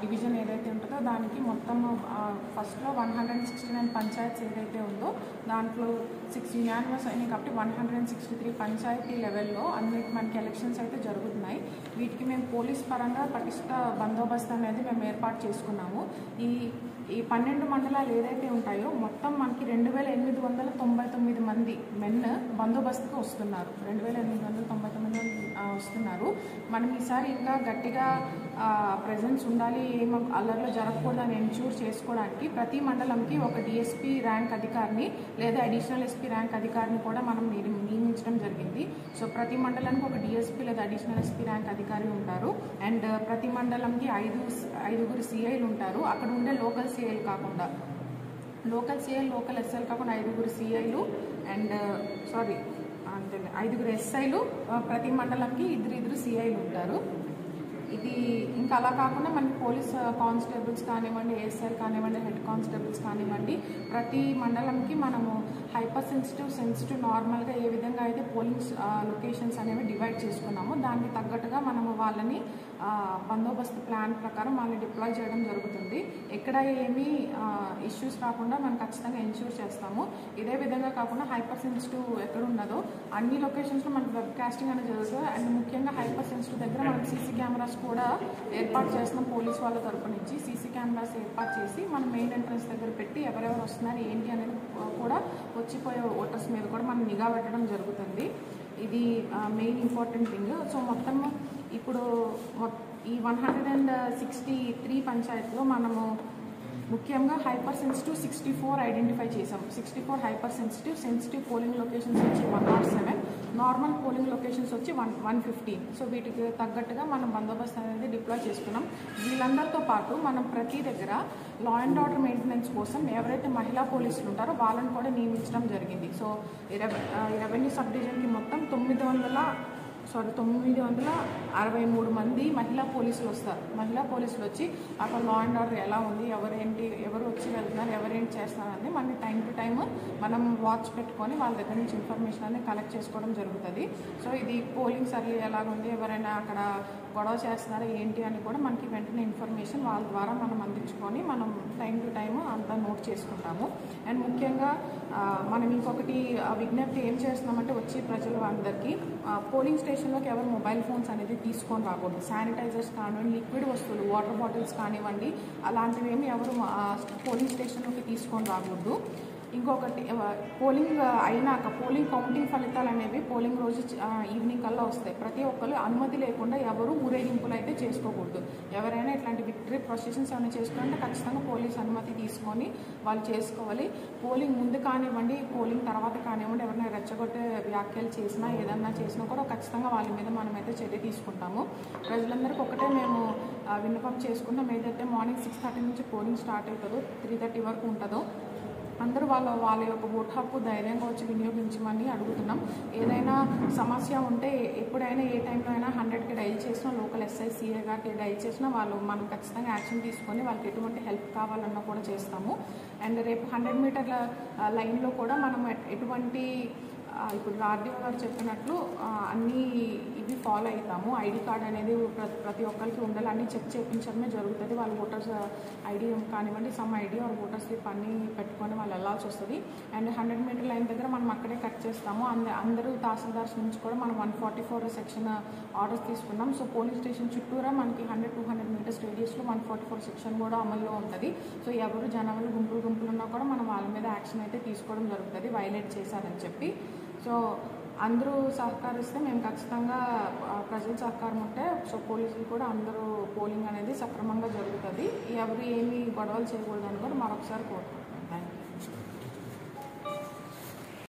division ఏదైతే ఉంటుందో దానికి మొత్తం ఫస్ట్లో one hundred and sixty nine panchayats ఏదైతే ఉందో దాంట్లో సిక్స్ యునానిమస్ అయినాయి కాబట్టి one hundred and sixty three panchayati లెవెల్లో అన్ని మనకి ఎలక్షన్స్ అయితే జరుగుతున్నాయి వీటికి మేము పోలీస్ పరంగా పటిష్ట బందోబస్తు అనేది మేము ఏర్పాటు చేసుకున్నాము ఈ ఈ పన్నెండు మండలాలు ఏదైతే ఉంటాయో మొత్తం మనకి రెండు వేల ఎనిమిది వందల తొంభై తొమ్మిది మంది మెన్ బందోబస్తుకు వస్తున్నారు రెండు వేల ఎనిమిది వందల తొంభై తొమ్మిది మంది, ఆ, వస్తున్నారు మనం ఈసారి ఇంకా గట్టిగా ప్రజెన్స్ ఉండాలి ఏం అల్లర్లు జరగకూడదని ఎన్షూర్ చేసుకోవడానికి ప్రతి మండలంకి ఒక డిఎస్పీ ర్యాంక్ అధికారిని లేదా అడిషనల్ ఎస్పీ ర్యాంక్ అధికారిని కూడా మనం నియ- నియమించడం జరిగింది సో ప్రతి మండలానికి ఒక డిఎస్పీ లేదా అడిషనల్ ఎస్పీ ర్యాంక్ అధికారి ఉంటారు అండ్ ప్రతి మండలంకి ఐదు ఐదుగురు సిఐలు ఉంటారు అక్కడ ఉండే లోకల్ సిఐలు కాకుండా లోకల్ సిఐలు లోకల్ ఎస్ఐలు కాకుండా ఐదుగురు సిఐలు అండ్ సారీ అంతే ఐదుగురు ఎస్ఐలు ప్రతి మండలంకి ఇద్దరు ఇద్దరు సిఐలు ఉంటారు ఇది ఇంకా అలా కాకుండా మనకి పోలీస్ కానిస్టేబుల్స్ కానివ్వండి ఏఎస్ఐలు కానివ్వండి హెడ్ కానిస్టేబుల్స్ కానివ్వండి ప్రతి మండలంకి మనము హైపర్ సెన్సిటివ్ సెన్సిటివ్ నార్మల్గా ఏ విధంగా అయితే పోలింగ్ లొకేషన్స్ అనేవి డివైడ్ చేసుకున్నామో దానికి తగ్గట్టుగా మనము వాళ్ళని ఆ, బందోబస్తు ప్లాన్ ప్రకారం వాళ్ళని డిప్లాయ్ చేయడం జరుగుతుంది ఎక్కడ ఏమీ ఇష్యూస్ రాకుండా మనం ఖచ్చితంగా ఎన్ష్యూర్ చేస్తాము ఇదే విధంగా కాకుండా హైపర్ సెన్సిటివ్ ఎక్కడ ఉన్నదో అన్ని లొకేషన్స్లో మనకి వెబ్ కాస్టింగ్ అనేది జరుగుతుంది అండ్ ముఖ్యంగా హైపర్ సెన్సిటివ్ దగ్గర మనం సీసీ కెమెరాస్ కూడా ఏర్పాటు చేస్తున్నాం పోలీస్ వాళ్ళ తరపు నుంచి సీసీ కెమెరాస్ ఏర్పాటు చేసి మనం మెయిన్ ఎంట్రన్స్ దగ్గర పెట్టి ఎవరెవరు వస్తున్నారు ఏంటి అనేది కూడా వచ్చిపోయే ఓటర్స్ మీద కూడా మనం నిఘా పెట్టడం జరుగుతుంది ఇది మెయిన్ ఇంపార్టెంట్ థింగ్ సో మొత్తం ఇప్పుడు మొ- ఈ one hundred and sixty three పంచాయత్లో మనము ముఖ్యంగా hyper sensitive sixty four identify చేసాం sixty four hyper sensitive sensitive polling locations వచ్చి one naught seven normal polling locations వచ్చి వన్ వన్ ఫిఫ్టీన్ సో వీటికి తగ్గట్టుగా మనం బందోబస్తు అనేది డిప్లాయ్ చేసుకున్నాం వీళ్ళందరితో పాటు మనం ప్రతి దగ్గర లా అండ్ ఆర్డర్ మెయింటెనెన్స్ కోసం ఎవరైతే మహిళా పోలీసులు ఉంటారో వాళ్ళని కూడా నియమించడం జరిగింది సో ఈ రెవ- ఆ, ఈ రెవెన్యూ సబ్ డివిజన్కి మొత్తం తొమ్మిది వందల సారీ తొమ్మిది వందల అరవై మూడు మంది మహిళా పోలీసులు వస్తారు మహిళా పోలీసులు వచ్చి అక్కడ లా అండ్ ఆర్డర్ ఎలా ఉంది ఎవరేంటి ఎవరు వచ్చి వెళ్తున్నారు ఎవరేంటి చేస్తున్నారని మన టైం టు టైం మనం వాచ్ పెట్టుకొని వాళ్ళ దగ్గర నుంచి ఇన్ఫర్మేషన్ అనేది కలెక్ట్ చేసుకోవడం జరుగుతుంది సో ఇది పోలింగ్ సర్లీ ఎలాగుంది ఎవరైనా అక్కడ గొడవ చేస్తున్నారా ఏంటి అని కూడా మనకి వెంటనే ఇన్ఫర్మేషన్ వాళ్ళ ద్వారా మనం అందించుకొని మనం టైం టు టైం అంతా నోట్ చేసుకుంటాము అండ్ ముఖ్యంగా ఆ, మనం ఇంకొకటి ఆ, విజ్ఞప్తి ఏం చేస్తున్నామంటే వచ్చి ప్రజలు అందరికీ ఆ, పోలింగ్ స్టేషన్లోకి ఎవరు మొబైల్ ఫోన్స్ అనేది తీసుకొని రాకూడదు శానిటైజర్స్ కానివ్వండి లిక్విడ్ వస్తువులు వాటర్ బాటిల్స్ కానివ్వండి అలాంటివి ఏమి ఎవరు ఆ, పోలింగ్ స్టేషన్లోకి తీసుకొని రాకూడదు ఇంకొకటి ఆ, పోలింగ్ అయినాక పోలింగ్ కౌంటింగ్ ఫలితాలు అనేవి పోలింగ్ రోజు ఆ, ఈవినింగ్ కల్లా వస్తాయి ప్రతి ఒక్కరు అనుమతి లేకుండా ఎవరు ఊరేగింపులు అయితే చేసుకోకూడదు ఎవరైనా ఇట్లాంటి విక్టరీ ప్రొసెషన్స్ ఏమైనా చేసుకోవాలంటే ఖచ్చితంగా పోలీస్ అనుమతి తీసుకొని వాళ్ళు చేసుకోవాలి పోలింగ్ ముందు కానివ్వండి పోలింగ్ తర్వాత కానివ్వండి ఎవరైనా రెచ్చగొట్టే వ్యాఖ్యలు చేసినా ఏదన్నా చేసినా కూడా ఖచ్చితంగా వాళ్ళ మీద మనమైతే చర్య తీసుకుంటాము ప్రజలందరికీ ఒకటే మేము ఆ, విన్నపం చేసుకుంటాం ఏదైతే మార్నింగ్ సిక్స్ థర్టీ నుంచి పోలింగ్ స్టార్ట్ అవుతుందో త్రీ థర్టీ వరకు ఉంటుందో అందరూ వాళ్ళ వాళ్ళ యొక్క ఓటు హక్కు ధైర్యంగా వచ్చి వినియోగించమని అడుగుతున్నాం ఏదైనా సమస్య ఉంటే ఎప్పుడైనా ఏ టైంలో అయినా హండ్రెడ్కి డైల్ చేసినా లోకల్ ఎస్ఐ సిఏ గారికి డైల్ చేసినా వాళ్ళు మనం ఖచ్చితంగా యాక్షన్ తీసుకొని వాళ్ళకి ఎటువంటి హెల్ప్ కావాలన్నా కూడా చేస్తాము అండ్ రేపు హండ్రెడ్ మీటర్ల ఆ, లైన్లో కూడా మనం ఎట్- ఎటువంటి ఆ, ఇప్పుడు ఆర్డీఓ గారు చెప్పినట్లు ఆ, అన్ని ఇవి ఫాలో అవుతాము ఐడి కార్డ్ అనేది ప్ర- ప్రతి ఒక్కరికి ఉండాలి అన్ని చెక్ చేయించడమే జరుగుతుంది వాళ్ళ ఓటర్స్ ఐడి కానివ్వండి some ID or voter slip అన్నీ పెట్టుకొని వాళ్ళు వెళ్ళాల్సి వస్తుంది అండ్ హండ్రెడ్ మీటర్ లైన్ దగ్గర మనం అక్కడే కట్ చేస్తాము అంద అందరూ తహసీల్దార్స్ నుంచి కూడా మనం one forty four section orders తీసుకున్నాం సో పోలీస్ స్టేషన్ చుట్టూరా మనకి హండ్రెడ్ టూ హండ్రెడ్ మీటర్స్ రేడియస్లో వన్ ఫార్టీ ఫోర్ సెక్షన్ కూడా అమల్లో ఉంటుంది సో ఎవరు జనాలు గుంపులు గుంపులు ఉన్నా కూడా మనం వాళ్ళ మీద యాక్షన్ అయితే తీసుకోవడం జరుగుతుంది వైలేట్ చేశారని చెప్పి సో అందరూ సహకరిస్తే మేము ఖచ్చితంగా ఆ, ప్రజల సహకారం ఉంటే సో పోలీసులు కూడా అందరూ పోలింగ్ అనేది సక్రమంగా జరుగుతుంది ఎవరు ఏమీ గొడవలు చేయకూడదని కూడా మరొకసారి కోరుకుంటున్నాం థ్యాంక్ యూ